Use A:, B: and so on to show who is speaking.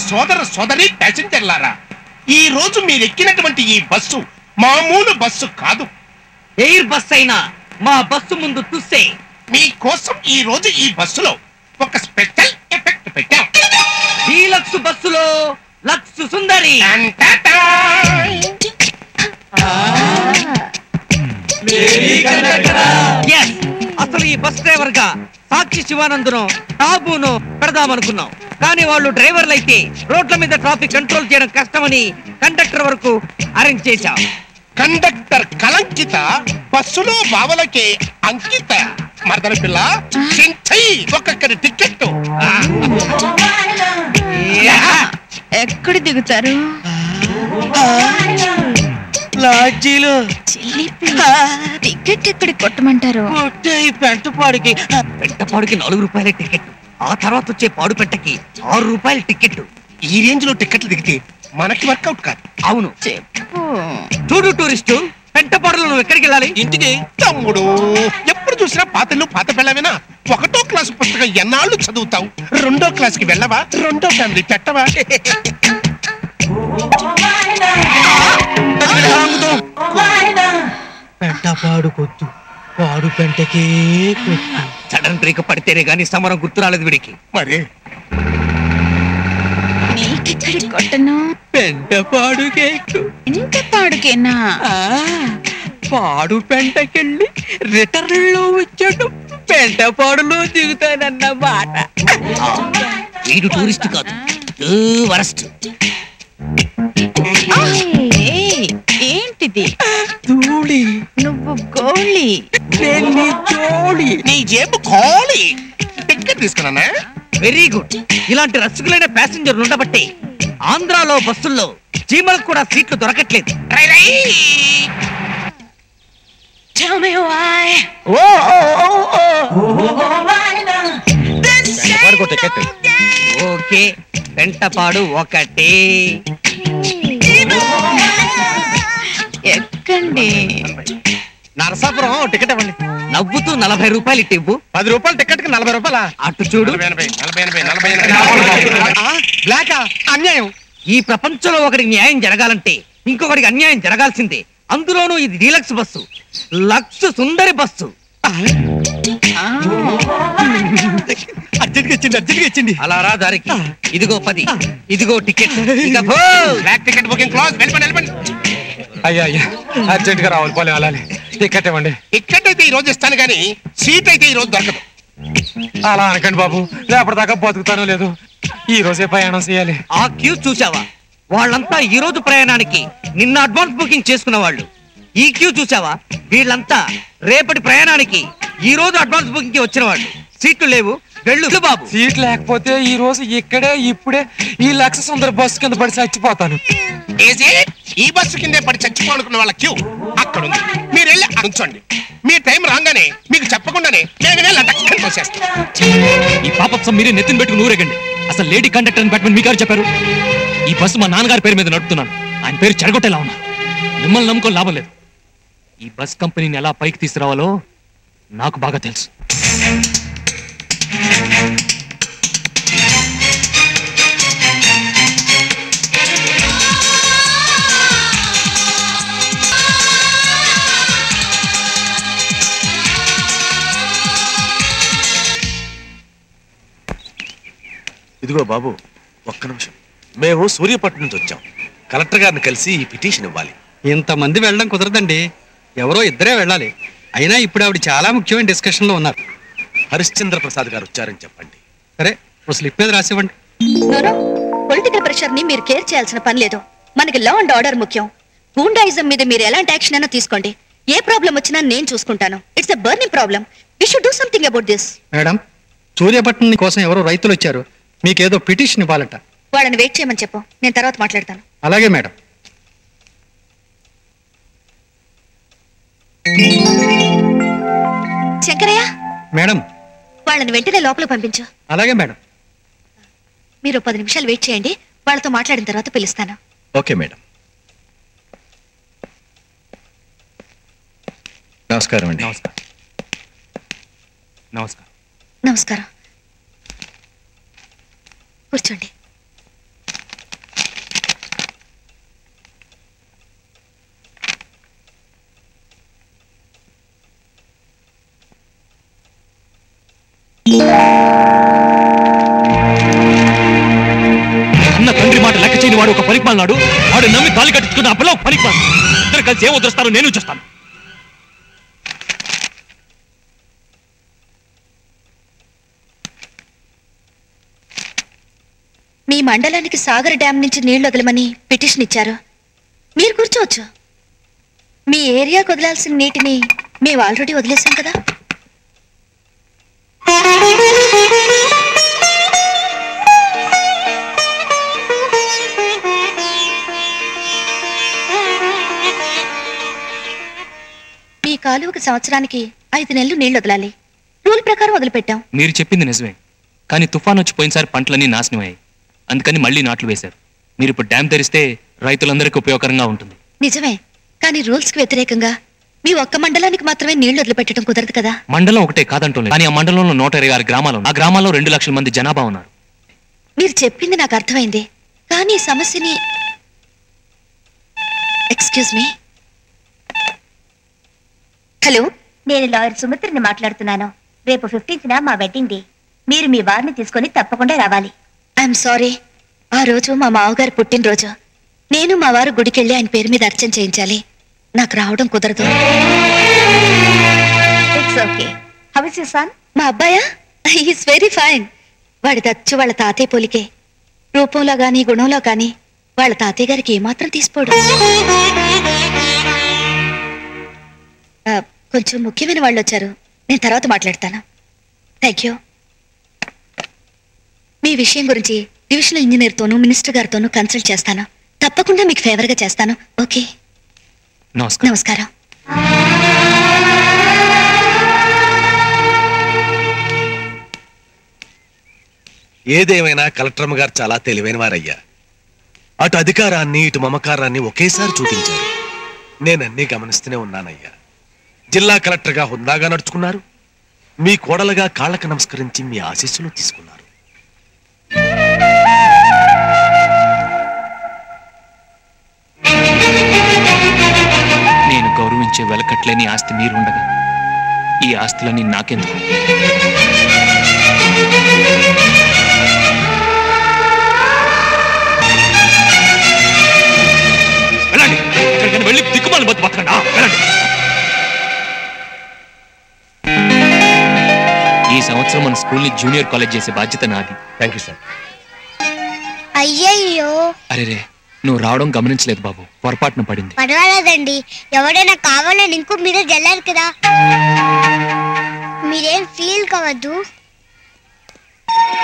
A: సోదర సోదరి ప్యాసింజర్లారా ఈ రోజు మీరు ఎక్కినటువంటి ఈ బస్సు మామూలు బస్సు కాదు
B: ఎయిర్ బస్ అయినా మా బస్సు ముందు తుస్సే
A: మీకోసం ఈ రోజు ఈ బస్సులో ఒక స్పెషల్ ఎఫెక్ట్ పెట్టాం
B: డీలక్స్ బస్సులో లక్స్ సుందరి
A: టంటటా!
B: Yes! అసలు ఈ బస్ డ్రైవర్ గా సాక్షి శివానందును టాబును పెడదామనుకున్నాం కానీ వాళ్ళు డ్రైవర్లు అయితే రోడ్ల మీద ట్రాఫిక్ కంట్రోల్ చేయడం కష్టమని కండక్టర్ వరకు అరేంజ్ చేశాం
A: కండక్టర్ కలంకిత బస్సులో బావలకే అంకిత మరదల పిల్ల చించై ఒక్కొక్కరి టికెట్
C: ఎక్కడ దిగుతారు
B: లాడ్జీలో
C: చిల్లిపి టికెట్ ఎక్కడ కొట్టమంటారు
B: పెంటపాడుకి పెంటపాడుకి నాలుగు రూపాయల టికెట్ ఆ తర్వాత వచ్చే పాడు పెట్టకి ఆరు రూపాయల టికెట్
A: ఈ రేంజ్ లో టికెట్లు దిగితే మనకి వర్కౌట్ కాదు
B: అవును
C: చెప్పు
B: చూడు టూరిస్టు పెంటపాడులో నువ్వు ఎక్కడికి వెళ్ళాలి
A: ఇంటికి తమ్ముడు ఎప్పుడు చూసినా పాతలు పాత పిల్లవేనా ఒకటో క్లాసు పుస్తకం ఎన్నాళ్ళు చదువుతావు రెండో క్లాస్ కి వెళ్ళవా రెండో ఫ్యామిలీ పెట్టవా
B: పెంటపాడు కొద్దు పాడు పెంటకే సడన్ బ్రేక్ పడితేనే గానీ సమరం గుర్తు రాలేదు వీడికి
A: మరి
C: నీకెక్కడ కొట్టను
B: పెంటపాడు కేకు
C: ఇంత పాడుకేనా
B: పాడు పెంటకెళ్ళి రిటర్న్ లో వచ్చాడు పెంటపాడులో దిగుతానన్న మాట వీడు టూరిస్ట్ కాదు వరస్ట్
C: ఏయ్, ఏంటిది
B: ధూళి
C: నువ్వు గోళి
B: పెళ్లి జోడి
A: నీ జేబు ఖాళీ టికెట్ తీసుకున్నానా
B: వెరీ గుడ్ ఇలాంటి రసికులైన ప్యాసింజర్లు ఉండబట్టే ఆంధ్రాలో బస్సుల్లో చీమలకు కూడా సీట్లు దొరకట్లేదు
A: రై రై.
B: ఓకే పెంటపాడు ఒకటే
C: ఎక్కండి
B: నరసాపురం టికెట్ ఇవ్వండి నవ్వుతూ నలభై రూపాయలు ఇట్టి ఇవ్వు
A: పది రూపాయల టికెట్ కి నలభై రూపాయల
B: అటు చూడు
A: నలభై ఎనభై నలభై ఎనభై నలభై ఎనభై
B: బ్లాక్ అన్యాయం ఈ ప్రపంచంలో ఒకరికి న్యాయం జరగాలంటే ఇంకొకరికి అన్యాయం జరగాల్సిందే అందులోనూ ఇది డీలక్స్ బస్సు లక్స్ సుందరి బస్సు
D: అర్జెంట్గా ఇచ్చింది అర్జెంట్గా ఇచ్చింది
B: అలా రా దారికి ఇదిగో పది ఇదిగో టికెట్ ఇక పో.
A: బ్లాక్ టికెట్ బుకింగ్ క్లోజ్ వెళ్ళిపోండి వెళ్ళిపోండి
D: అయ్యా అయ్యా అర్జెంట్ గా రావాలి పోలే అలానే టికెట్ ఇవ్వండి
A: టికెట్ అయితే ఈ రోజు ఇస్తాను కానీ సీట్ అయితే ఈ రోజు దొరకదు
D: అలా అనకండి బాబు రేపటిదాకా బతుకుతానో లేదు ఈ రోజే ప్రయాణం చేయాలి
B: ఆ క్యూ చూసావా వాళ్ళంతా ఈ రోజు ప్రయాణానికి నిన్న అడ్వాన్స్ బుకింగ్ చేసుకున్న వాళ్ళు ఈ క్యూ చూసావా వీళ్ళంతా రేపటి ప్రయాణానికి ఈ రోజు అడ్వాన్స్ బుకింగ్ కి వచ్చిన వాళ్ళు సీట్లు లేవు వెళ్ళు బాబు
D: సీట్ లేకపోతే ఈ రోజు ఇక్కడే ఇప్పుడే ఈ లక్ష సుందర బస్సు కింద పడి చచ్చిపోతాను
A: ఏజీ ఈ బస్సు కిందే పడి చచ్చిపోనుకున్న వాళ్ళ క్యూ అక్కడ ఉంది మీరు వెళ్ళి అక్కడ ఉంచండి మీ టైం రాగానే మీకు చెప్పకుండానే నేను వెళ్ళి టక్కని వచ్చేస్తాను
E: ఈ పాపత్సం మీరే నెత్తిన పెట్టుకుని ఊరేగండి అసలు లేడీ కండక్టర్ అని పెట్టమని మీకు ఎవరు చెప్పారు ఈ బస్సు మా నాన్నగారి పేరు మీద నడుపుతున్నాను ఆయన పేరు చెడగొట్టేలా ఉన్నా మిమ్మల్ని నమ్ముకొని లాభం లేదు ఈ బస్ కంపెనీని ఎలా పైకి తీసుకురావాలో నాకు బాగా తెలుసు
F: ఇదిగో బాబు ఒక్క నిమిషం మేము సూర్యపట్నం నుంచి వచ్చాం కలెక్టర్ గారిని కలిసి ఈ పిటిషన్ ఇవ్వాలి
G: ఇంతమంది వెళ్ళడం కుదరదండి ఎవరో ఇద్దరే వెళ్ళాలి అయినా ఇప్పుడు ఆవిడ చాలా ముఖ్యమైన డిస్కషన్లో ఉన్నారు
F: హరిశ్చంద్ర ప్రసాద్ గారు వచ్చారని చెప్పండి
G: సరే ఓ స్లిప్ మీద రాసివ్వండి
H: నోనో పొలిటికల్ ప్రెషర్ ని మీరు కేర్ చేయాల్సిన పని లేదు మనకి లా అండ్ ఆర్డర్ ముఖ్యం గూండాయిజం మీద మీరు ఎలాంటి యాక్షన్ అయినా తీసుకోండి ఏ ప్రాబ్లం వచ్చినా నేను చూసుకుంటాను it's a burning problem we should do something about this
G: madam Suryapatnam కోసం ఎవరో రైతులు వచ్చారు మీకేదో పిటిషన్ ఇవ్వాలట
H: వాళ్ళని వెయిట్ చేయమని చెప్పు నేను తర్వాత మాట్లాడతాను
G: అలాగే మేడం
H: శంకరయ్య
G: మేడం
H: వాళ్ళని వెంటనే లోపల పంపించు
G: అలాగే మేడం
H: మీరు పది నిమిషాలు వెయిట్ చేయండి వాళ్ళతో మాట్లాడిన తర్వాత పిలుస్తాను
F: ఓకే మేడం నమస్కారం అండి
E: నమస్కారం నమస్కారం
H: నమస్కారం కూర్చోండి
E: అన్న తండ్రి మాట లెక్క చేయని వాడు ఒక పనికిమాలినాడు వాడు నమ్మి తాలి కట్టించుకున్న ఆ పిల్ల ఒక పనికిమాలి ఇద్దరు కలిసి ఏం వదిలేస్తారో నేను చూస్తాను
H: మీ మండలానికి సాగర్ డ్యాం నుంచి నీళ్లు వదలమని పిటిషన్ ఇచ్చారు మీరు కూర్చోవచ్చు మీ ఏరియాకు వదలాల్సిన నీటిని మేము ఆల్రెడీ వదిలేసాం కదా మీ కాలువకి సంవత్సరానికి ఐదు నెలలు నీళ్లు వదలాలి రూల్ ప్రకారం వదిలిపెట్టాం
E: మీరు చెప్పింది నిజమే కానీ తుఫాన్ వచ్చి పోయినసారి పంటలన్నీ నాశనం అయ్యాయి అందుకని మళ్ళీ నాట్లు వేశారు మీరు ఇప్పుడు డ్యామ్ తెరిస్తే రైతులందరికీ ఉపయోగకరంగా ఉంటుంది
H: నిజమే కానీ రూల్స్ కి వ్యతిరేకంగా మీ ఒక్క మండలానికి మాత్రమే నీళ్లు వదిలిపెట్టడం కుదరదు కదా
E: మండలం ఒకటే కాదంటోలేదు కానీ ఆ మండలంలో నూట ఇరవై ఆరు గ్రామాలు ఉన్నాయి. ఆ గ్రామాల్లో రెండు లక్షల మంది జనాభా ఉన్నారు
H: మీరు చెప్పింది నాకు అర్థమైంది కానీ ఈ సమస్యని ఎక్స్క్యూజ్ మీ హలో
I: నేను లాయర్ సుమిత్రని మాట్లాడుతున్నాను రేపు ఫిఫ్టీన్త్న మా వెడ్డింగ్ డే మీరు మీ వారిని తీసుకొని తప్పకుండా రావాలి
H: ఐఎమ్ సారీ ఆ రోజు మా మామగారు పుట్టినరోజు నేను మా వారు గుడికెళ్ళి ఆయన పేరు మీద అర్చన చేయించాలి నాకు రావడం కుదరదు
I: it's okay how is you son
H: మా అబ్బాయా ఈస్ వెరీ ఫైన్ వాడి దచ్చు వాళ్ళ తాతయ్య పోలికే రూపంలో గాని గుణంలో గాని వాళ్ళ తాతయ్య గారికి ఏమాత్రం తీసిపోడు ఆ, కొంచెం ముఖ్యమైన వాళ్ళు వచ్చారు నేను తర్వాత మాట్లాడతాను థ్యాంక్ యూ మీ విషయం గురించి డివిజనల్ ఇంజనీర్తోనూ మినిస్టర్ గారితోనూ కన్సల్ట్ చేస్తాను తప్పకుండా మీకు ఫేవర్గా చేస్తాను ఓకే
E: నమస్కారం
H: నమస్కారం
F: ఏదేమైనా కలెక్టర్మ గారు చాలా తెలివైన వారయ్యా అటు అధికారాన్ని ఇటు మమకారాన్ని ఒకేసారి చూపించారు నేనన్నీ గమనిస్తూనే ఉన్నానయ్యా జిల్లా కలెక్టర్గా హుందాగా నడుచుకున్నారు మీ కోడలుగా కాళ్ళకు నమస్కరించి మీ ఆశీస్సులు తీసుకున్నారు
E: నేను గౌరవించే వెలకట్లేని ఆస్తి మీరుండగా ఈ ఆస్తులన్నీ నాకెందుకు వెళ్ళండి ఎక్కడికైనా వెళ్ళి దిక్కుమాలి బతు బతకండి ఆ, వెళ్ళండి ఈ సంవత్సరం మన స్కూల్ని జూనియర్ కాలేజ్ చేసే బాధ్యత నాది
F: థ్యాంక్ యూ సార్
I: అయ్యయ్యో
E: అరే రే నువ్వు రావడం గమనించలేదు బాబు పొరపాటున పడింది
I: పర్వాలేదండి ఎవరైనా కావాలని ఇంకో మీద జల్లారు కదా మీరేం ఫీల్ కావద్దు